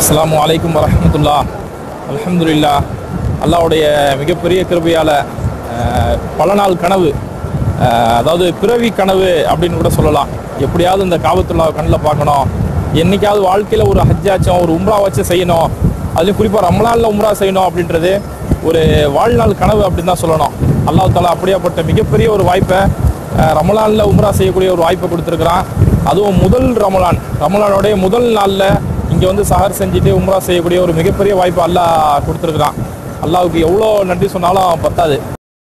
அஸ்ஸலாமு அலைக்கும் வரஹ்மத்துல்லா அல்ஹம்துலில்லா அல்லாஹ்வுடைய மிகப்பெரிய கிருபையால் பல நாள் கனவு அஹ், அதாவது பிறவி கனவு அப்படின்னு கூட சொல்லலாம் எப்படியாவது இந்த காபத்துல்லா கண்ணில் பார்க்கணும் என்னைக்காவது வாழ்க்கையில் ஒரு ஹஜ்ஜாச்சும் ஒரு உம்ரா வச்சு செய்யணும் அதுலேயும் குறிப்பாக ரமலானில் உம்ரா செய்யணும் அப்படின்றது ஒரு வாழ்நாள் கனவு அப்படின்னு தான் சொல்லணும் அல்லாஹ் தாலா அப்படியாப்பட்ட மிகப்பெரிய ஒரு வாய்ப்பை அஹ், ரமலானில் உம்ரா செய்யக்கூடிய ஒரு வாய்ப்பை கொடுத்துருக்குறான் அதுவும் முதல் ரமலான் ரமலானுடைய முதல் நாளில் இங்கே வந்து சஹர் செஞ்சுட்டு உம்ரா செய்யக்கூடிய ஒரு மிகப்பெரிய வாய்ப்பு அல்லாஹ் கொடுத்துருக்குறான் அல்லாஹ்வுக்கு எவ்வளோ நன்றி சொன்னாலும் பத்தாது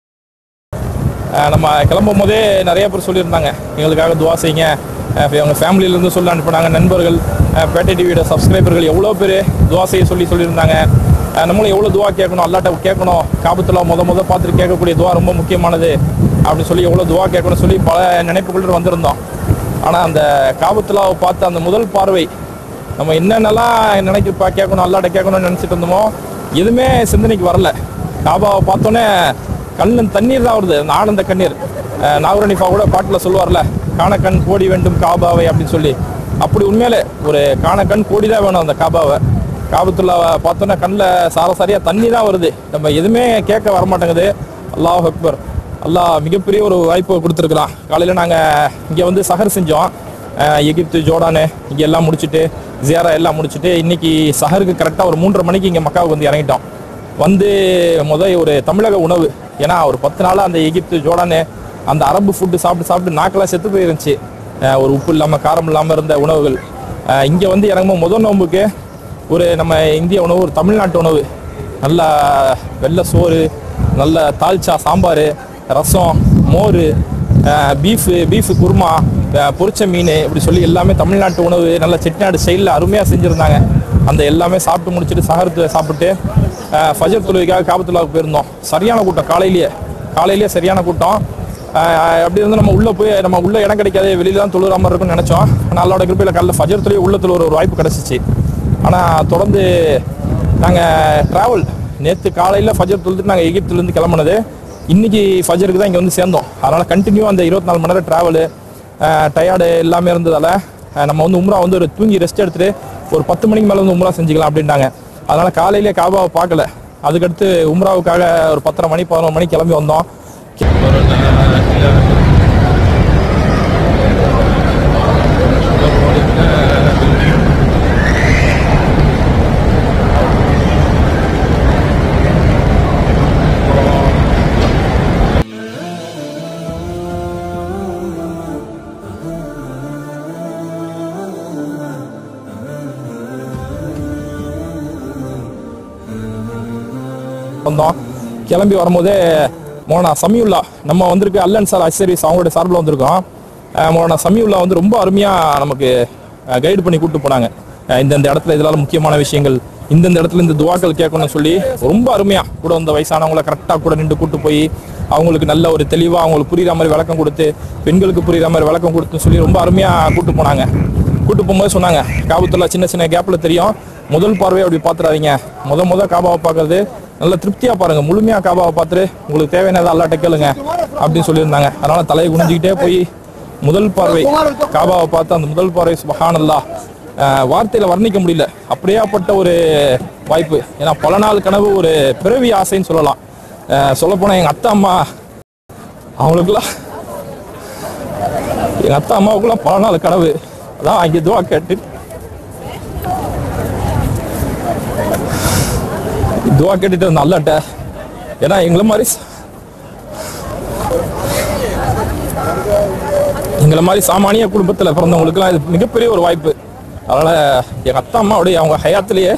அஹ் நம்ம கிளம்பும் போதே நிறைய பேர் சொல்லியிருந்தாங்க எங்களுக்காக துவா செய்யுங்க அஹ் அவங்க ஃபேமிலியிலேருந்து சொல்லி அனுப்புனாங்க நண்பர்கள் அஹ் பேட்டை டிவியோட சப்ஸ்கிரைபர்கள் எவ்வளோ பேர் துவா செய்ய சொல்லி சொல்லியிருந்தாங்க அஹ் நம்மளும் எவ்வளோ துவா கேட்கணும் அல்லாட்ட கேட்கணும் காபத்தில் முத முத பார்த்துட்டு கேட்கக்கூடிய துவா ரொம்ப முக்கியமானது அப்படின்னு சொல்லி எவ்வளோ துவா கேட்கணும்னு சொல்லி பல நினைப்புகள் வந்திருந்தோம் ஆனால் அந்த காபத்துலாவை பார்த்து அந்த முதல் பார்வை நம்ம என்னென்னலாம் நினைக்க பா- கேட்கணும் அல்லாட்ட கேட்கணும்னு நினச்சிட்டு இருந்தோமோ எதுவுமே சிந்தனைக்கு வரல காபாவை பார்த்தோன்னே கண்ணு தண்ணீர் தான் வருது அந்த ஆனந்த கண்ணீர் அஹ் நாகரணிஃபா கூட பாட்டில் சொல்லுவார்ல காணக்கண் கோடி வேண்டும் காபாவை அப்படின்னு சொல்லி அப்படி உண்மையிலே ஒரு காணக்கண் கோடி தான் வேணும் அந்த காபாவை காபத்துல்லாவை பார்த்தோன்னே கண்ணில் சாரசாரியாக தண்ணி தான் வருது நம்ம எதுவுமே கேட்க வரமாட்டேங்குது அல்லாஹ் அக்பர் அல்லாஹ் மிகப்பெரிய ஒரு வாய்ப்பு கொடுத்துருக்குறான் காலையில் நாங்கள் இங்கே வந்து சஹர் செஞ்சோம் அஹ் எகிப்து ஜோர்டானு இங்கே எல்லாம் முடிச்சுட்டு ஜியாரா எல்லாம் முடிச்சுட்டு இன்னைக்கு சஹருக்கு கரெக்டாக ஒரு மூன்றரை மணிக்கு இங்கே மக்காவுக்கு வந்து இறங்கிட்டோம் வந்து முத ஒரு தமிழக உணவு ஏன்னா ஒரு பத்து நாளாக அந்த எகிப்து ஜோர்டானு அந்த அரபு ஃபுட்டு சாப்பிட்டு சாப்பிட்டு நாக்கெல்லாம் செத்து போயிருந்துச்சு அஹ் ஒரு உப்பு இல்லாமல் காரம் இல்லாமல் இருந்த உணவுகள் இங்கே வந்து இறங்கும்போது முதல் நோம்புக்கு ஒரு நம்ம இந்திய உணவு ஒரு தமிழ்நாட்டு உணவு நல்லா வெள்ளை சோறு நல்ல தால்ச்சா சாம்பார் ரசம் மோர் பீஃபு பீஃபு குருமா அஹ் பொரிச்ச மீன் இப்படி சொல்லி எல்லாமே தமிழ்நாட்டு உணவு நல்ல செட்டிநாடு ஸ்டைலில் அருமையாக செஞ்சுருந்தாங்க அந்த எல்லாமே சாப்பிட்டு முடிச்சுட்டு சகரத்து சாப்பிட்டு அஹ் ஃபஜர் தொழுகைக்காக காபத்துலாவுக்கு போயிருந்தோம் சரியான கூட்டம் காலையிலேயே காலையிலேயே சரியான கூட்டம் அஹ் அப்படி இருந்து நம்ம உள்ளே போய் நம்ம உள்ள இடம் கிடைக்காது வெளியில தான் தொழுகிற மாதிரி இருக்கும்னு நினச்சோம் ஆனால் அல்லாவோட கிருப்பையில் காலைல ஃபஜர் தொழுகை உள்ள தொழுகிற ஒரு வாய்ப்பு கிடச்சிச்சு ஆனால் தொடர்ந்து நாங்கள் ட்ராவல் நேற்று காலையில் ஃபஜர் தொழுதுட்டு நாங்கள் எகிப்துலேருந்து கிளம்புனது இன்னைக்கு ஃபஜருக்கு தான் இங்கே வந்து சேர்ந்தோம் அதனால் கண்டினியூ அந்த இருபத்தி நாலு மணி நேரம் ட்ராவலு டயர்டு எல்லாமே இருந்ததால் அஹ் நம்ம வந்து உம்ரா வந்து ஒரு தூங்கி ரெஸ்ட் எடுத்துட்டு ஒரு பத்து மணிக்கு மேலே வந்து உம்ரா செஞ்சுக்கலாம் அப்படின்ட்டாங்க அதனால் காலையிலே காபாவை பார்க்கல அதுக்கடுத்து உம்ராவுக்காக ஒரு பத்தரை மணி பதினொரு மணிக்கு கிளம்பி வந்தோம் வந்தோம் கிளம்பி வரும்போதே மோனா சமியுல்லா நம்ம வந்திருக்கு அல்லன் சார் அசரிஸ் அவங்களோட சார்பில் வந்திருக்கோம் அஹ் மோனா சமியுல்லா வந்து ரொம்ப அருமையாக நமக்கு கைடு பண்ணி கூப்பிட்டு போனாங்க அஹ் இந்தந்த இடத்துல இதெல்லாம் முக்கியமான விஷயங்கள் இந்தந்த இடத்துல இந்த துவாக்கள் கேட்கணும்னு சொல்லி ரொம்ப அருமையாக கூட வந்த வயசானவங்கள கரெக்டாக கூட நின்று கூட்டு போய் அவங்களுக்கு நல்ல ஒரு தெளிவாக அவங்களுக்கு புரியுற மாதிரி விளக்கம் கொடுத்து பெண்களுக்கு புரியுற மாதிரி விளக்கம் கொடுத்து சொல்லி ரொம்ப அருமையாக கூட்டு போனாங்க கூட்டு போகும்போது சொன்னாங்க காபத்துல்லா சின்ன சின்ன கேப்பில் தெரியும் முதல் பார்வையை அப்படி பார்த்துறாதீங்க முத முத காபாவை பார்க்கறது நல்ல திருப்தியாக பாருங்க முழுமையாக காபாவை பார்த்துட்டு உங்களுக்கு தேவையானதை அல்லாட்ட கேளுங்க அப்படின்னு சொல்லியிருந்தாங்க அதனால தலையை குனிஞ்சிக்கிட்டே போய் முதல் பார்வை காபாவை பார்த்து அந்த முதல் பார்வை சுபஹானல்லா அஹ், வார்த்தையில வர்ணிக்க முடியல அப்படியாப்பட்ட ஒரு வாய்ப்பு ஏன்னா பல நாள் கனவு ஒரு பிறவி ஆசைன்னு சொல்லலாம் சொல்ல போனா எங்க அத்தா அம்மா அவங்களுக்குலாம் எங்க அத்தா அம்மாவுக்குலாம் பல நாள் கனவு அதான் அங்கே துவா கேட்டு துவா கேட்டுட்டு இருந்த அல்லாட்ட ஏன்னா எங்களை மாதிரி ச- எங்களை மாதிரி சாமானிய குடும்பத்தில் பிறந்தவங்களுக்குலாம் இது மிகப்பெரிய ஒரு வாய்ப்பு அதனால எங்க அத்தா அம்மாவுடைய அவங்க ஹயாத்திலேயே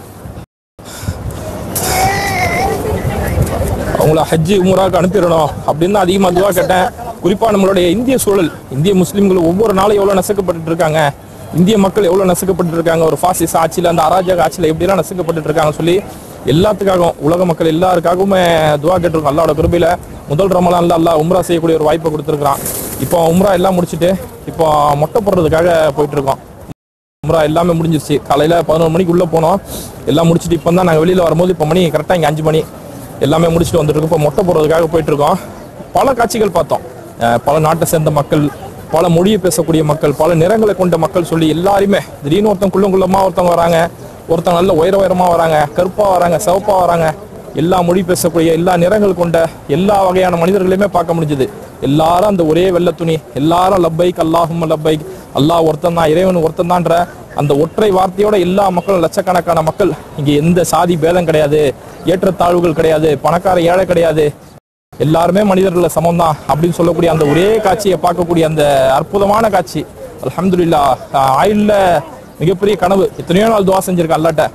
அவங்கள ஹஜ்ஜி உமராக்கு அனுப்பிடணும் அப்படின்னு தான் அதிகமாக துவா கேட்டேன் குறிப்பாக நம்மளுடைய இந்திய சூழல் இந்திய முஸ்லீம்கள் ஒவ்வொரு நாளும் எவ்வளோ நசுக்கப்பட்டு இருக்காங்க இந்திய மக்கள் எவ்வளோ நசுக்கப்பட்டு இருக்காங்க ஒரு ஃபாசிஸ் ஆட்சியில் அந்த அராஜக ஆட்சியில் எப்படிலாம் நசுக்கப்பட்டு இருக்காங்க சொல்லி எல்லாத்துக்காகவும் உலக மக்கள் எல்லாருக்காகவுமே துவா கேட்டிருக்கோம் அல்லாவோட கிருபையில முதல் ரமலான்ல அல்லாஹ் உம்ரா செய்யக்கூடிய ஒரு வாய்ப்பை கொடுத்துருக்கான் இப்போ உம்ரா எல்லாம் முடிச்சுட்டு இப்போ மொட்டை போடுறதுக்காக போயிட்டு இருக்கோம் உம்ரா எல்லாமே முடிஞ்சிருச்சு காலையில் பதினொரு மணிக்கு உள்ளே போனோம் எல்லாம் முடிச்சுட்டு இப்போ தான் நாங்கள் வெளியில் வரும்போது இப்போ மணி கரெக்டாக இங்கே அஞ்சு மணி எல்லாமே முடிச்சுட்டு வந்துட்டு இருக்கோம் இப்போ மொட்டை போடுறதுக்காக போயிட்டு இருக்கோம் பல காட்சிகள் பார்த்தோம் அஹ் பல நாட்டை சேர்ந்த மக்கள் பல மொழியை பேசக்கூடிய மக்கள் பல நிறங்களை கொண்ட மக்கள் சொல்லி எல்லாருமே திடீர்னு ஒருத்தன் குள்ளங்குள்ளமா ஒருத்தவங்க வராங்க ஒருத்தங்க நல்ல உயர உயரமா வராங்க கருப்பா வராங்க சிவப்பா வராங்க எல்லா மொழி பேசக்கூடிய எல்லா நிறங்கள் கொண்ட எல்லா வகையான மனிதர்களையுமே பார்க்க முடிஞ்சது எல்லாரும் அந்த ஒரே வெள்ளை துணி எல்லாரும் லப்பைக் அல்லாஹும் லப்பைக் அல்லாஹ் ஒருத்தன் தான் இறைவன் ஒருத்தன் தான்ற அந்த ஒற்றை வார்த்தையோட எல்லா மக்களும் லட்சக்கணக்கான மக்கள் இங்க எந்த சாதி பேதம் கிடையாது ஏற்றத்தாழ்வுகள் கிடையாது பணக்கார ஏழை கிடையாது எல்லாருமே மனிதர்கள சமம் தான் அப்படின்னு சொல்லக்கூடிய அந்த ஒரே காட்சியை பார்க்கக்கூடிய அந்த அற்புதமான காட்சி அல்ஹம்துலில்லா ஆயுள்ல மிகப்பெரிய கனவு எத்தனையோ நாள் துவா செஞ்சிருக்கேன் அல்லாட்ட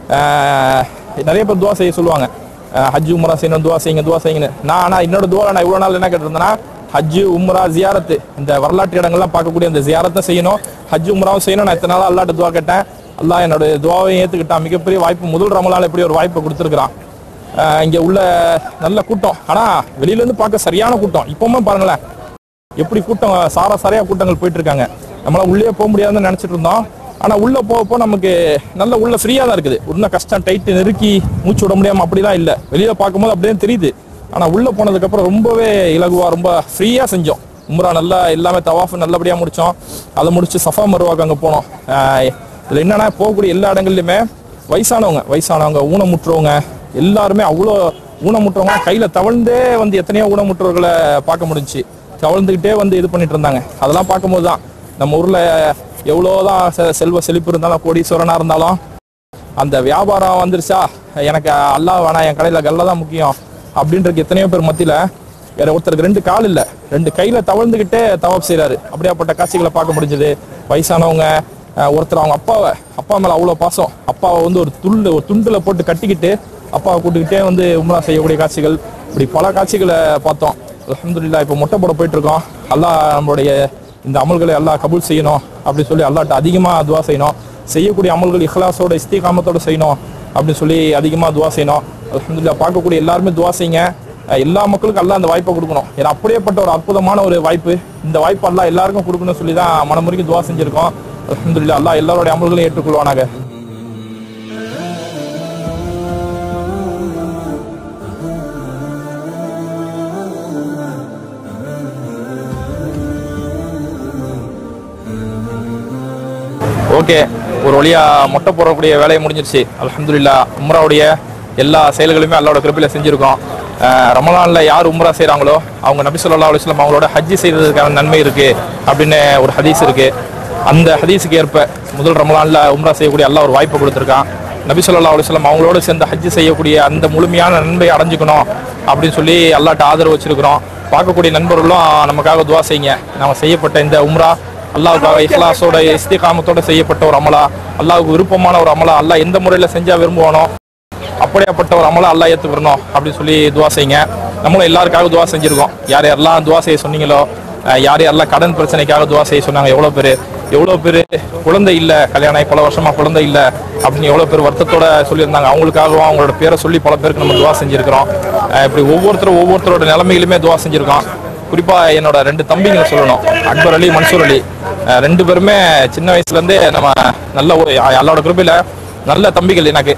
ஆஹ் நிறைய பேர் துவா செய்ய சொல்லுவாங்க ஆஹ் ஹஜ் உம்ரா செய்யணும் துவா செய்யுங்க துவா செய்யுங்கன்னு நான் ஆனா என்னோட துவா நான் இவ்வளவு நாள் என்ன கேட்டிருந்தேன்னா ஹஜ் உம்ரா ஜியாரத்து இந்த வரலாற்று இடங்கள்லாம் பார்க்கக்கூடிய அந்த ஜியாரத்தை செய்யணும் ஹஜ் உம்ராவும் செய்யணும் நான் இத்தனை நாள் அல்லாட்ட துவா கேட்டேன் அல்லாஹ் என்னோட துவாவையும் ஏத்துக்கிட்டான் மிகப்பெரிய வாய்ப்பு முதல் ரமலால எப்படி ஒரு வாய்ப்பை கொடுத்துருக்கான் ஆஹ் இங்க உள்ள நல்ல கூட்டம் ஆனா வெளியில இருந்து பார்க்க சரியான கூட்டம் இப்பவுமே பாருங்களேன் எப்படி கூட்டம் சாரா சாரையா கூட்டங்கள் போயிட்டு இருக்காங்க நம்மளால உள்ளே போக முடியாதுன்னு நினைச்சிட்டு இருந்தோம் ஆனா உள்ள போக போக நமக்கு நல்ல உள்ள ஃப்ரீயா தான் இருக்குது உள்ள கஷ்டம் டைட்டு நெருக்கி மூச்சு விட முடியாம அப்படிலாம் இல்ல வெளியில பார்க்கும்போது அப்படியே தெரியுது ஆனா உள்ள போனதுக்கு அப்புறம் ரொம்பவே இலகுவா ரொம்ப ஃப்ரீயா செஞ்சோம் உம்ரா நல்லா எல்லாமே தவாஃப் நல்லபடியா முடிச்சோம் அதை முடிச்சு சஃபா மருவாக்கு அங்க போனோம் ஆஹ் இதுல என்னன்னா போகக்கூடிய எல்லா இடங்கள்லயுமே வயசானவங்க வயசானவங்க ஊனமுற்றவங்க எல்லாருமே அவ்வளோ ஊனமுற்றவங்க கையில தவழ்ந்தே வந்து எத்தனையோ ஊனமுற்றவர்களை பார்க்க முடிஞ்சுச்சு தவழ்ந்துக்கிட்டே வந்து இது பண்ணிட்டு இருந்தாங்க அதெல்லாம் பார்க்கும்போது தான் நம்ம ஊர்ல எவ்வளோதான் செ- செல்வ செழிப்பு இருந்தாலும் கோடீஸ்வரனா இருந்தாலும் அந்த வியாபாரம் வந்துருச்சா எனக்கு அல்லாஹ் வேணாம் என் கடையில கல்ல தான் முக்கியம் அப்படின்றது எத்தனையோ பேர் மத்தியில வேற ஒருத்தருக்கு ரெண்டு கால் இல்ல ரெண்டு கையில தவழ்ந்துகிட்டே தவாப் செய்றாரு அப்படியாப்பட்ட காட்சிகளை பார்க்க முடிஞ்சது வயசானவங்க அஹ், ஒருத்தர் அவங்க அப்பாவை அப்பா மேல அவ்வளவு பாசம் அப்பாவை வந்து ஒரு துண்டு ஒரு துண்டுல போட்டு கட்டிக்கிட்டு அப்பாவை கூட்டுக்கிட்டே வந்து உம்ரா செய்யக்கூடிய காட்சிகள் இப்படி பல காட்சிகளை பார்த்தோம் அல்ஹம்துலில்லாஹ் இப்போ மொட்டை போட போயிட்டு இருக்கோம் அல்லாஹ் நம்மளுடைய இந்த அமல்களை அல்லாஹ் கபூல் செய்யணும் அப்படி சொல்லி அல்லாஹ்ட்ட அதிகமா துவா செய்யணும் செய்யக்கூடிய அமல்கள் இஹ்லாஸோட இஸ்திகாமத்தோட செய்யணும் அப்படின்னு சொல்லி அதிகமா துவா செய்யணும் அல்ஹம்துலில்லாஹ் பார்க்கக்கூடிய எல்லாருமே துவா செய்யுங்க அஹ் எல்லா மக்களுக்கும் அல்லாஹ் அந்த வாய்ப்பை கொடுக்கணும் ஏன்னா அப்படியேப்பட்ட ஒரு அற்புதமான ஒரு வாய்ப்பு இந்த வாய்ப்பு அல்லாஹ் எல்லாருக்கும் கொடுக்கணும்னு சொல்லி தான் மனமுறைக்கு துவா செஞ்சிருக்கோம் அல்ஹம்துலில்லாஹ் அல்லாஹ் எல்லாரோட அமல்களையும் ஏற்றுக்கொள்வானாக ஓகே ஒரு வழியா மொட்டை போடக்கூடிய வேலையை முடிஞ்சிருச்சு அல்ஹம்துலில்லாஹ் உம்ராவுடைய எல்லா செயல்களுமே அல்லாவோட கிருப்பையில செஞ்சிருக்கோம் அஹ் ரமலான்ல யார் உம்ரா செய்றாங்களோ அவங்க நபி ஸல்லல்லாஹு அலைஹி வஸல்லம் அவங்களோட ஹஜ்ஜி செய்ததுக்கான நன்மை இருக்கு அப்படின்னு ஒரு ஹதீஸ் இருக்கு அந்த ஹதீஸுக்கு ஏற்ப முதல் ரமலான்ல உம்ரா செய்யக்கூடிய அல்லாஹ் ஒரு வாய்ப்பு கொடுத்துருக்கான் நபி ஸல்லல்லாஹு அலைஹி வஸல்லம் அவங்களோட சேர்ந்து ஹஜ்ஜி செய்யக்கூடிய அந்த முழுமையான நன்மை அடைஞ்சுக்கணும் அப்படின்னு சொல்லி அல்லாஹ்ட்ட ஆதரவு வச்சிருக்கிறோம் பார்க்கக்கூடிய நண்பர்களும் நமக்காக துவா செய்யுங்க நாம செய்யப்பட்ட இந்த உம்ரா அல்லாஹ்வுக்காக இஹ்லாஸோட இஸ்திகாமத்தோட செய்யப்பட்ட ஒரு அமலா அல்லாஹ்வுக்கு விருப்பமான ஒரு அமலா அல்லாஹ் எந்த முறையில செஞ்சா விரும்புவானோ அப்படியாப்பட்ட ஒரு அமலா அல்லாஹ் ஏத்துக்கிறணும் அப்படின்னு சொல்லி துவா செய்யுங்க நம்மளும் எல்லாருக்காக துவா செஞ்சிருக்கோம் யார் யாரெல்லாம் துவா செய்ய சொன்னீங்களோ அஹ் யார் யாரெல்லாம் கடன் பிரச்சனைக்காக துவா செய்ய சொன்னாங்க எவ்வளவு பேர் எவ்வளவு பேர் குழந்தை இல்ல கல்யாணம் ஆகி பல வருஷமா குழந்தை இல்ல அப்படின்னு எவ்வளவு பேர் வருத்தத்தோட சொல்லியிருந்தாங்க அவங்களுக்காகவும் அவங்களோட பேரை சொல்லி பல பேருக்கு நம்ம துவா செஞ்சிருக்கிறோம் அஹ் இப்படி ஒவ்வொருத்தரும் ஒவ்வொருத்தரோட நிலைமையிலுமே துவா செஞ்சிருக்கோம் குறிப்பா என்னோட ரெண்டு தம்பிங்களை சொல்லணும் அக்பர் அலி மன்சூர் அலி அஹ் ரெண்டு பேருமே சின்ன வயசுல இருந்தே நம்ம நல்ல ஒரு அல்லாவோட கிருபையில நல்ல தம்பிகள் எனக்கு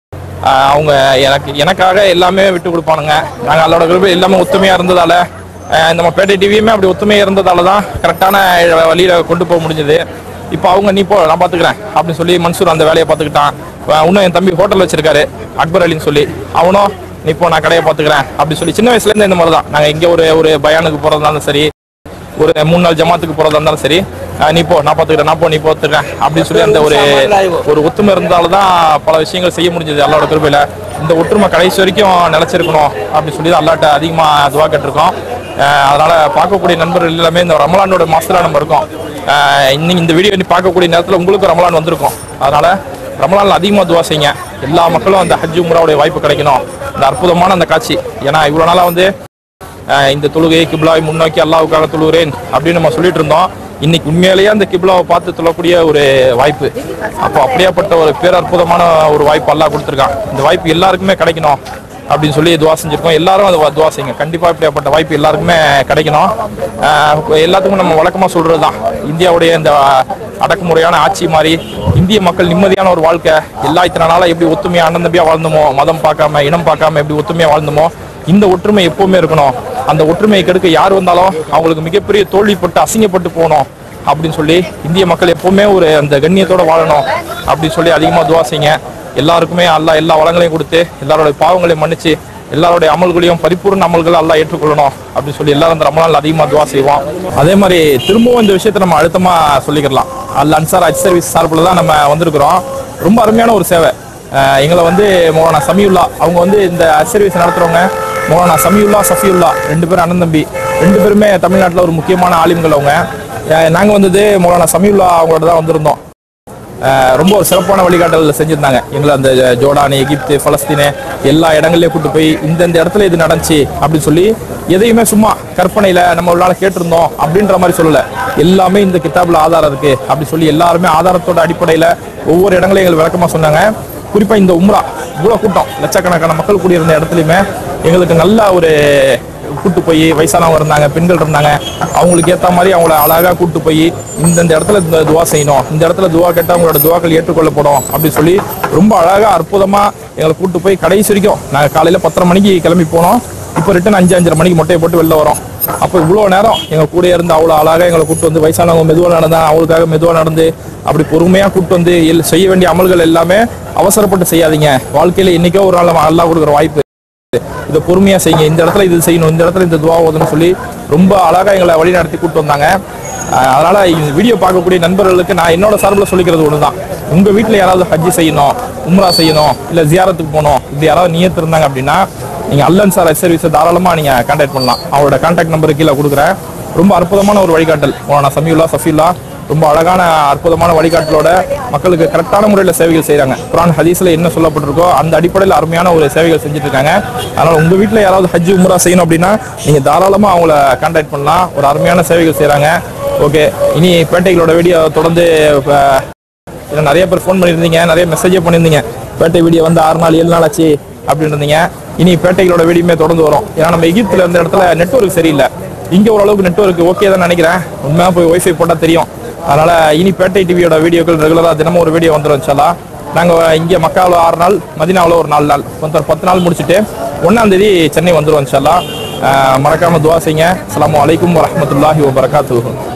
ஆஹ் அவங்க எனக்கு எனக்காக எல்லாமே விட்டு கொடுப்பானுங்க நாங்கள் அதோட கிருபை எல்லாமே ஒத்துமையா இருந்ததால ஆஹ் நம்ம பேட்டை டிவியுமே அப்படி ஒத்துமையா இருந்ததால தான் கரெக்டான வழியில கொண்டு போக முடிஞ்சது இப்போ அவங்க நீ போ நான் பாத்துக்கிறேன் அப்படின்னு சொல்லி மன்சூர் அந்த வேலையை பார்த்துக்கிட்டான் ஆஹ் இன்னும் என் தம்பி ஹோட்டல் வச்சிருக்காரு அக்பர் அலின்னு சொல்லி அவனும் நீ போ நான் கடையை பார்த்துக்கிறேன் அப்படி சொல்லி சின்ன வயசுல இருந்து இந்த மாதிரி தான் நாங்கள் இங்கே ஒரு ஒரு பயானுக்கு போறதுனாலும் சரி ஒரு மூணு நாள் ஜமாத்துக்கு போறதா இருந்தாலும் சரி ஆஹ் நீ போ நான் பாத்துக்கிறேன் நான் போ நீ போத்துக்கிறேன் அப்படின்னு சொல்லி அந்த ஒரு ஒரு ஒத்துமை இருந்தால்தான் தான் பல விஷயங்கள் செய்ய முடிஞ்சது அல்லாவோட கிருபையில இந்த ஒற்றுமை கடைசி வரைக்கும் நிலைச்சிருக்கணும் அப்படின்னு சொல்லி தான் அல்லாட்ட அதிகமா துவா கேட்டிருக்கோம் ஆஹ் அதனால பார்க்கக்கூடிய நண்பர்கள் எல்லாமே இந்த ரமலானோட மாசத்துல நம்ம இருக்கோம் ஆஹ் இன்னைக்கு இந்த வீடியோ நீ பார்க்கக்கூடிய நேரத்துல உங்களுக்கு ரமலான் வந்திருக்கும் அதனால ரமலான்ல அதிகமா துவா செய்யுங்க எல்லா மக்களும் அந்த ஹஜ் உம்ராவுடைய வாய்ப்பு கிடைக்கணும் இந்த அற்புதமான அந்த காட்சி ஏன்னா இவ்வளவு நாளா வந்து ஆஹ் இந்த தொழுகையை கிப்லாவை முன்னோக்கி அல்லாவுக்காக தொழுகிறேன் அப்படின்னு நம்ம சொல்லிட்டு இருந்தோம் இன்னைக்கு உண்மையிலேயே அந்த கிப்லாவை பார்த்து தொழக்கூடிய ஒரு வாய்ப்பு அப்போ அப்படியாப்பட்ட ஒரு பேரற்புதமான ஒரு வாய்ப்பு அல்லாஹ் கொடுத்துருக்கான் இந்த வாய்ப்பு எல்லாருக்குமே கிடைக்கணும் அப்படின்னு சொல்லி துவா செஞ்சிருக்கோம் எல்லாரும் அதை துவா செய்யுங்க கண்டிப்பா இப்படியாப்பட்ட வாய்ப்பு எல்லாருக்குமே கிடைக்கணும் ஆஹ் எல்லாத்துக்கும் நம்ம வழக்கமா சொல்றதுதான் இந்தியாவுடைய இந்த அடக்குமுறையான ஆட்சி மாதிரி இந்திய மக்கள் நிம்மதியான ஒரு வாழ்க்கை எல்லா இத்தனை நாளா எப்படி ஒத்துமையா அண்ணந்தம்பியா வாழ்ந்தோமோ மதம் பார்க்காம இனம் பார்க்காம எப்படி ஒத்துமையா வாழ்ந்தோமோ இந்த ஒற்றுமை எப்பவுமே இருக்கணும் அந்த ஒற்றுமையை கெடுக்க யார் வந்தாலும் அவங்களுக்கு மிகப்பெரிய தோல்விப்பட்டு அசிங்கப்பட்டு போகணும் அப்படின்னு சொல்லி இந்திய மக்கள் எப்பவுமே ஒரு அந்த கண்ணியத்தோட வாழணும் அப்படின்னு சொல்லி அதிகமாக துவா செய்யுங்க எல்லாருக்குமே அல்லாஹ் எல்லா வளங்களையும் கொடுத்து எல்லாரோட பாவங்களையும் மன்னிச்சு எல்லாருடைய அமல்களையும் பரிபூர்ண அமல்களை எல்லாம் ஏற்றுக்கொள்ளணும் அப்படின்னு சொல்லி எல்லாரும் அந்த ரமலான் அதிகமாக துவா செய்வோம் அதே மாதிரி திரும்பவும் இந்த விஷயத்தை நம்ம அழுத்தமா சொல்லிக்கலாம் அல் அன்சார் அஜ் சர்வீஸ் சார்பில் தான் நம்ம வந்திருக்கிறோம் ரொம்ப அருமையான ஒரு சேவை அஹ் எங்களை வந்து மௌலானா சமியுல்லா அவங்க வந்து இந்த அஜ் சர்வீஸ் நடத்துறவங்க மௌலானா சமியுல்லா சஃபியுல்லா ரெண்டு பேரும் அண்ணன் தம்பி ரெண்டு பேருமே தமிழ்நாட்டில் ஒரு முக்கியமான ஆலிம்கள் அவங்க அஹ் நாங்க வந்தது மௌலானா சமியுல்லா அவங்களோட தான் வந்திருந்தோம் அஹ் ரொம்ப ஒரு சிறப்பான வழிகாட்டல் செஞ்சிருந்தாங்க எங்களை அந்த ஜோர்டான் எகிப்து பலஸ்தீனு எல்லா இடங்கள்லயும் கூட்டு போய் இந்தந்த இடத்துல இது நடந்துச்சு அப்படின்னு சொல்லி எதையுமே சும்மா கற்பனையில நம்ம ஒரு நாள் கேட்டிருந்தோம் அப்படின்ற மாதிரி சொல்லல எல்லாமே இந்த கிதாப்ல ஆதாரம் இருக்கு அப்படி சொல்லி எல்லாருமே ஆதாரத்தோட அடிப்படையில ஒவ்வொரு இடங்களையும் எங்களுக்கு விளக்கமா சொன்னாங்க குறிப்பா இந்த உம்ரா இவ்வளவு கூட்டம் லட்சக்கணக்கான மக்கள் கூடியிருந்த இடத்துலையுமே எங்களுக்கு நல்ல ஒரு கூட்டு போய் வயசானவங்க இருந்தாங்க பெண்கள் இருந்தாங்க அவங்களுக்கு ஏத்த மாதிரி அவங்கள அழகா கூட்டு போய் இந்தந்த இடத்துல இந்த துவா செய்யணும் இந்த இடத்துல துவா கேட்டா அவங்களோட துவாக்கள் ஏற்றுக்கொள்ளப்படும் அப்படின்னு சொல்லி ரொம்ப அழகா அற்புதமா எங்களை கூட்டு போய் கடைசி வரைக்கும் நாங்க காலையில பத்தரை மணிக்கு கிளம்பி போனோம் இப்போ ரிட்டன் அஞ்சு அஞ்சரை மணிக்கு மொட்டையை போட்டு வெளில வரோம் அப்போ இவ்வளோ நேரம் எங்க கூட இருந்து அவ்வளோ அழகா எங்களை கூட்டு வந்து வயசானவங்க மெதுவாக நடந்தாங்க அவங்களுக்காக மெதுவாக நடந்து அப்படி பொறுமையா கூட்டு வந்து எல்- செய்ய வேண்டிய அமல்கள் எல்லாமே அவசரப்பட்டு செய்யாதீங்க வாழ்க்கையில என்னைக்கோ ஒரு நாள் நம்ம அல்லாஹ் கொடுக்குற வாய்ப்பு இதை பொறுமையா செய்யுங்க இந்த இடத்துல இது செய்யணும் இந்த இடத்துல இந்த துவா ஓதணும்னு சொல்லி ரொம்ப அழகா எங்களை வழி நடத்தி கூட்டு வந்தாங்க அஹ் அதனால இந்த வீடியோ பார்க்கக்கூடிய நண்பர்களுக்கு நான் என்னோட சார்பில் சொல்லிக்கிறது ஒண்ணுதான் உங்க வீட்ல யாராவது ஹஜ்ஜி செய்யணும் உம்ரா செய்யணும் இல்ல ஜியாரத்துக்கு போகணும் இப்படி யாராவது நியத்து இருந்தாங்க அப்படின்னா நீங்க அல்லன் சார் சர்வீஸை தாராளமா நீங்க கான்டாக்ட் பண்ணலாம் அவரோட கான்டாக்ட் நம்பர் கீழே கொடுக்குறேன் ரொம்ப அற்புதமான ஒரு வழிகாட்டல் நான் சமியுல்லா சஃபியுல்லா ரொம்ப அழகான அற்புதமான வழிகாட்டலோட மக்களுக்கு கரெக்டான முறையில் சேவைகள் செய்றாங்க குரான் ஹதீஸ்ல என்ன சொல்லப்பட்டிருக்கோ அந்த அடிப்படையில் அருமையான ஒரு சேவைகள் செஞ்சுட்டு இருக்காங்க அதனால உங்க வீட்டில் யாராவது ஹஜ் உம்ரா செய்யணும் அப்படின்னா நீங்க தாராளமா அவங்கள கான்டாக்ட் பண்ணலாம் ஒரு அருமையான சேவைகள் செய்றாங்க ஓகே இனி பேட்டைகளோட வீடியோ தொடர்ந்து இப்ப ஏன்னா நிறைய பேர் ஃபோன் பண்ணியிருந்தீங்க நிறைய மெசேஜே பண்ணியிருந்தீங்க பேட்டை வீடியோ வந்து ஆறு நாள் ஏழு நாள் ஆச்சு அப்படின்னு இருந்தீங்க இனி பேட்டைகளோட வீடியோமே தொடர்ந்து வரும் ஏன்னா நம்ம எகிப்துல இருந்த இடத்துல நெட்வொர்க் சரியில்லை இங்க ஓரளவுக்கு நெட்வொர்க் ஓகே தான் நினைக்கிறேன் உண்மையா போய் ஒய்ஃபை போட்டா தெரியும் அதனால இனி பேட்டை டிவியோட வீடியோக்கள் ரெகுலரா தினமும் ஒரு வீடியோ வந்துடும் இன்ஷால்லா நாங்க இங்க மக்காவில் ஆறு நாள் மதினாவில் ஒரு நாலு நாள் மொத்தம் பத்து நாள் முடிச்சுட்டு ஒன்னாம் தேதி சென்னை வந்துருவோம் இன்ஷால்லா அஹ் மறக்காம துவா செய்யுங்க அஸ்ஸலாமு அலைக்கும் வரஹ்மத்துல்லாஹி வபரகாத்துஹு